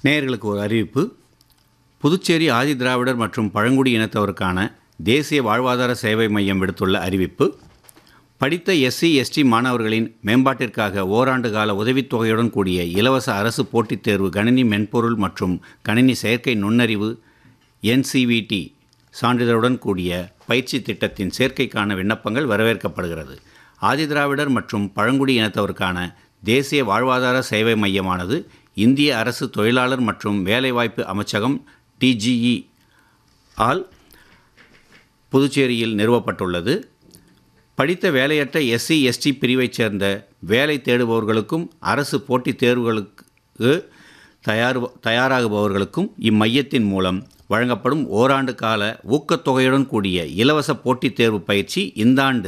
நேயர்களுக்கு ஒரு அறிவிப்பு புதுச்சேரி ஆதிதிராவிடர் மற்றும் பழங்குடி இனத்தவருக்கான தேசிய வாழ்வாதார சேவை மையம் விடுத்துள்ள அறிவிப்பு படித்த எஸ்சி எஸ்டி மாணவர்களின் மேம்பாட்டிற்காக ஓராண்டு கால உதவித்தொகையுடன் கூடிய இலவச அரசு போட்டித் தேர்வு கணினி மென்பொருள் மற்றும் கணினி செயற்கை நுண்ணறிவு என்சிவிடி சான்றிதழுடன் கூடிய பயிற்சி திட்டத்தின் சேர்க்கைக்கான விண்ணப்பங்கள் வரவேற்கப்படுகிறது ஆதிதிராவிடர் மற்றும் பழங்குடி இனத்தவருக்கான தேசிய வாழ்வாதார சேவை மையமானது இந்திய அரசு தொழிலாளர் மற்றும் வேலைவாய்ப்பு அமைச்சகம் டிஜிஇ ஆல் புதுச்சேரியில் நிறுவப்பட்டுள்ளது படித்த வேலையற்ற எஸ்சி எஸ்டி பிரிவைச் சேர்ந்த வேலை தேடுபவர்களுக்கும் அரசு போட்டித் தேர்வுகளுக்கு தயார் தயாராகுபவர்களுக்கும் இம்மையத்தின் மூலம் வழங்கப்படும் ஓராண்டு கால ஊக்கத்தொகையுடன் கூடிய இலவச போட்டித் தேர்வு பயிற்சி இந்த ஆண்டு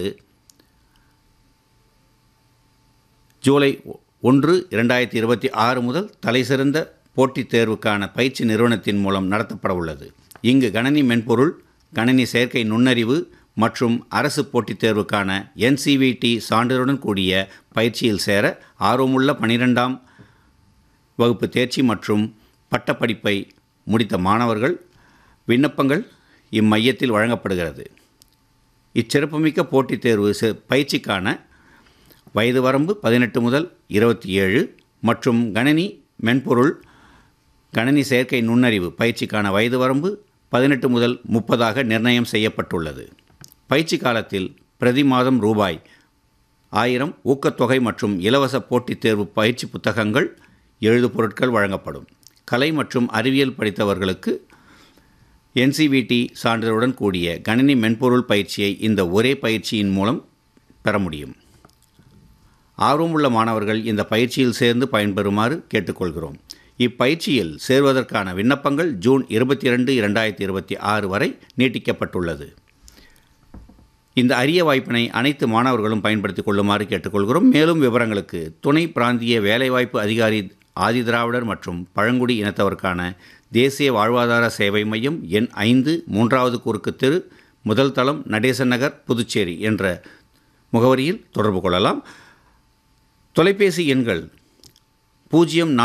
ஜூலை ஒன்று இரண்டாயிரத்தி இருபத்தி ஆறு முதல் தலைசிறந்த போட்டித் தேர்வுக்கான பயிற்சி நிறுவனத்தின் மூலம் நடத்தப்பட உள்ளது இங்கு கணனி மென்பொருள் கணனி செயற்கை நுண்ணறிவு மற்றும் அரசு போட்டித் தேர்வுக்கான என்சிவிடி சான்றிதழுடன் கூடிய பயிற்சியில் சேர ஆர்வமுள்ள பனிரெண்டாம் வகுப்பு தேர்ச்சி மற்றும் பட்டப்படிப்பை முடித்த மாணவர்கள் விண்ணப்பங்கள் இம்மையத்தில் வழங்கப்படுகிறது இச்சிறப்புமிக்க போட்டித் தேர்வு செ- பயிற்சிக்கான வயது வரம்பு பதினெட்டு முதல் இருபத்தி ஏழு மற்றும் கணினி மென்பொருள் கணினி செயற்கை நுண்ணறிவு பயிற்சிக்கான வயது வரம்பு பதினெட்டு முதல் முப்பதாக நிர்ணயம் செய்யப்பட்டுள்ளது பயிற்சி காலத்தில் பிரதி மாதம் ரூபாய் ஆயிரம் ஊக்கத்தொகை மற்றும் இலவச போட்டித் தேர்வு பயிற்சி புத்தகங்கள் எழுது பொருட்கள் வழங்கப்படும் கலை மற்றும் அறிவியல் படித்தவர்களுக்கு என்சிவிடி சான்றிதழுடன் கூடிய கணினி மென்பொருள் பயிற்சியை இந்த ஒரே பயிற்சியின் மூலம் பெற முடியும் ஆர்வமுள்ள மாணவர்கள் இந்த பயிற்சியில் சேர்ந்து பயன்பெறுமாறு கேட்டுக்கொள்கிறோம் இப்பயிற்சியில் சேர்வதற்கான விண்ணப்பங்கள் ஜூன் இருபத்தி ரெண்டு இரண்டாயிரத்தி இருபத்தி ஆறு வரை நீட்டிக்கப்பட்டுள்ளது இந்த அரிய வாய்ப்பினை அனைத்து மாணவர்களும் பயன்படுத்திக் கொள்ளுமாறு கேட்டுக்கொள்கிறோம் மேலும் விவரங்களுக்கு துணை பிராந்திய வேலைவாய்ப்பு அதிகாரி ஆதிதிராவிடர் மற்றும் பழங்குடி இனத்தவருக்கான தேசிய வாழ்வாதார சேவை மையம் எண் ஐந்து மூன்றாவது குறுக்கு தெரு முதல் தளம் நடேசன் நகர் புதுச்சேரி என்ற முகவரியில் தொடர்பு கொள்ளலாம் தொலைபேசி எண்கள் பூஜ்ஜியம்